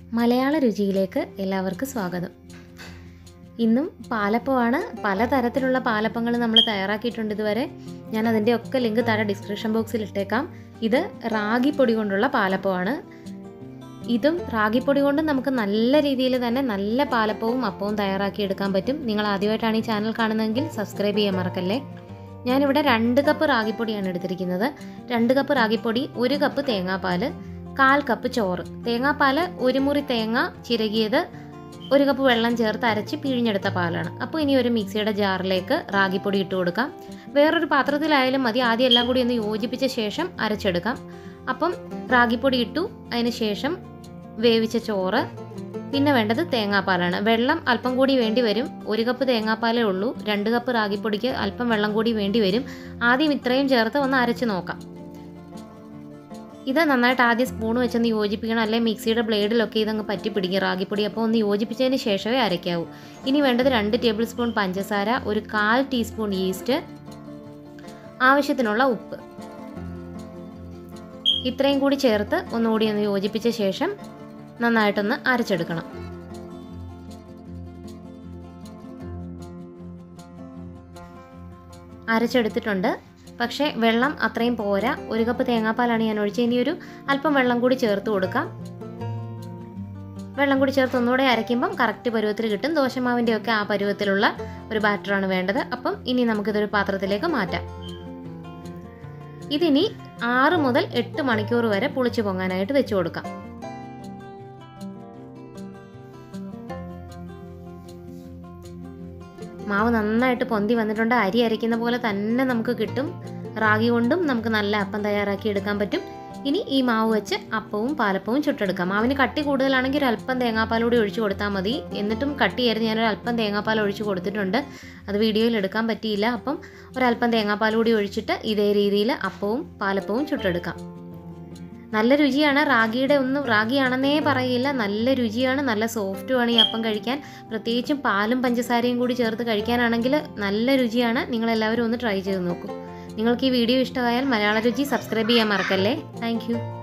മലയാള രുചിയിലേക്ക് എല്ലാവർക്കും സ്വാഗതം ഇന്നും പാലപ്പമാണ് പലതരത്തിലുള്ള പാലപ്പങ്ങൾ നമ്മൾ തയ്യാറാക്കിയിട്ടുണ്ട് ഇതുവരെ ഞാൻ അതിൻ്റെ ഒക്കെ ലിങ്ക് താഴെ ഡിസ്ക്രിപ്ഷൻ ബോക്സിൽ ഇട്ടേക്കാം ഇത് റാഗിപ്പൊടി കൊണ്ടുള്ള പാലപ്പമാണ് ഇതും റാഗിപ്പൊടി കൊണ്ട് നമുക്ക് നല്ല രീതിയിൽ തന്നെ നല്ല പാലപ്പവും അപ്പവും തയ്യാറാക്കി എടുക്കാൻ പറ്റും നിങ്ങൾ ആദ്യമായിട്ടാണ് ഈ ചാനൽ കാണുന്നതെങ്കിൽ സബ്സ്ക്രൈബ് ചെയ്യാൻ മറക്കല്ലേ ഞാനിവിടെ രണ്ട് കപ്പ് റാഗിപ്പൊടിയാണ് എടുത്തിരിക്കുന്നത് രണ്ട് കപ്പ് റാഗിപ്പൊടി ഒരു കപ്പ് തേങ്ങാപ്പാൽ കാൽ കപ്പ് ചോറ് തേങ്ങാപ്പാൽ ഒരു മുറി തേങ്ങ ചിരകിയത് ഒരു കപ്പ് വെള്ളം ചേർത്ത് അരച്ച് പിഴിഞ്ഞെടുത്ത പാലാണ് അപ്പോൾ ഇനി ഒരു മിക്സിയുടെ ജാറിലേക്ക് റാഗിപ്പൊടി ഇട്ട് കൊടുക്കാം വേറൊരു പാത്രത്തിലായാലും മതി ആദ്യം എല്ലാം കൂടി ഒന്ന് യോജിപ്പിച്ച ശേഷം അരച്ചെടുക്കാം അപ്പം റാഗിപ്പൊടി ഇട്ടു അതിന് ശേഷം വേവിച്ച ചോറ് പിന്നെ വേണ്ടത് തേങ്ങാപ്പാലാണ് വെള്ളം അല്പം കൂടി വേണ്ടി വരും ഒരു കപ്പ് തേങ്ങാപ്പാലേ ഉള്ളൂ രണ്ട് കപ്പ് റാഗിപ്പൊടിക്ക് അല്പം വെള്ളം കൂടി വേണ്ടി വരും ആദ്യം ഇത്രയും ചേർത്ത് ഒന്ന് അരച്ച് നോക്കാം ഇത് നന്നായിട്ട് ആദ്യം സ്പൂൺ വെച്ചൊന്ന് യോജിപ്പിക്കണം അല്ലെങ്കിൽ മിക്സിയുടെ ബ്ലേഡിലൊക്കെ ഇതങ്ങ് പറ്റി പിടിക്കും റാഗിപ്പൊടി അപ്പോൾ ഒന്ന് യോജിപ്പിച്ചതിന് ശേഷമേ അരയ്ക്കാവൂ ഇനി വേണ്ടത് രണ്ട് ടേബിൾ സ്പൂൺ പഞ്ചസാര ഒരു കാൽ ടീസ്പൂൺ ഈസ്റ്റ് ആവശ്യത്തിനുള്ള ഉപ്പ് ഇത്രയും കൂടി ചേർത്ത് ഒന്നുകൂടി ഒന്ന് യോജിപ്പിച്ച ശേഷം നന്നായിട്ടൊന്ന് അരച്ചെടുക്കണം അരച്ചെടുത്തിട്ടുണ്ട് പക്ഷേ വെള്ളം അത്രയും പോരാ ഒരു കപ്പ് തേങ്ങാപ്പാലാണ് ഞാൻ ഒഴിച്ചത് ഇനി ഒരു അല്പം വെള്ളം കൂടി ചേർത്ത് കൊടുക്കാം വെള്ളം കൂടി ചേർത്ത് ഒന്നുകൂടെ അരയ്ക്കുമ്പം കറക്റ്റ് പരുവത്തിൽ കിട്ടും ദോശമാവിൻ്റെ ഒക്കെ ആ പരുവത്തിലുള്ള ഒരു ബാറ്ററാണ് വേണ്ടത് അപ്പം ഇനി നമുക്കിതൊരു പാത്രത്തിലേക്ക് മാറ്റാം ഇതിനി ആറ് മുതൽ എട്ട് മണിക്കൂർ വരെ പുളിച്ചു പൊങ്ങാനായിട്ട് വെച്ച് കൊടുക്കാം മാവ് നന്നായിട്ട് പൊന്തി വന്നിട്ടുണ്ട് അരി അരയ്ക്കുന്ന പോലെ തന്നെ നമുക്ക് കിട്ടും റാഗി കൊണ്ടും നമുക്ക് നല്ല അപ്പം തയ്യാറാക്കി എടുക്കാൻ പറ്റും ഇനി ഈ മാവ് വെച്ച് അപ്പവും പാലപ്പവും ചുട്ടെടുക്കാം മാവിന് കട്ടി കൂടുതലാണെങ്കിൽ ഒരു അല്പം തേങ്ങാപ്പാൽ കൂടി ഒഴിച്ചു കൊടുത്താൽ മതി എന്നിട്ടും കട്ടി ആയിരുന്നു ഞാനൊരു അല്പം തേങ്ങാപ്പാൽ ഒഴിച്ച് കൊടുത്തിട്ടുണ്ട് അത് വീഡിയോയിൽ എടുക്കാൻ പറ്റിയില്ല അപ്പം ഒരല്പം തേങ്ങാപ്പാൽ കൂടി ഒഴിച്ചിട്ട് ഇതേ രീതിയിൽ അപ്പവും പാലപ്പവും ചുട്ടെടുക്കാം നല്ല രുചിയാണ് റാഗിയുടെ ഒന്നും റാഗിയാണെന്നേ പറയില്ല നല്ല രുചിയാണ് നല്ല സോഫ്റ്റുമാണ് ഈ അപ്പം കഴിക്കാൻ പ്രത്യേകിച്ചും പാലും പഞ്ചസാരയും കൂടി ചേർത്ത് കഴിക്കാനാണെങ്കിൽ നല്ല രുചിയാണ് നിങ്ങളെല്ലാവരും ഒന്ന് ട്രൈ ചെയ്ത് നോക്കൂ നിങ്ങൾക്ക് ഈ വീഡിയോ ഇഷ്ടമായാൽ മലയാള രുചി സബ്സ്ക്രൈബ് ചെയ്യാൻ മറക്കല്ലേ താങ്ക്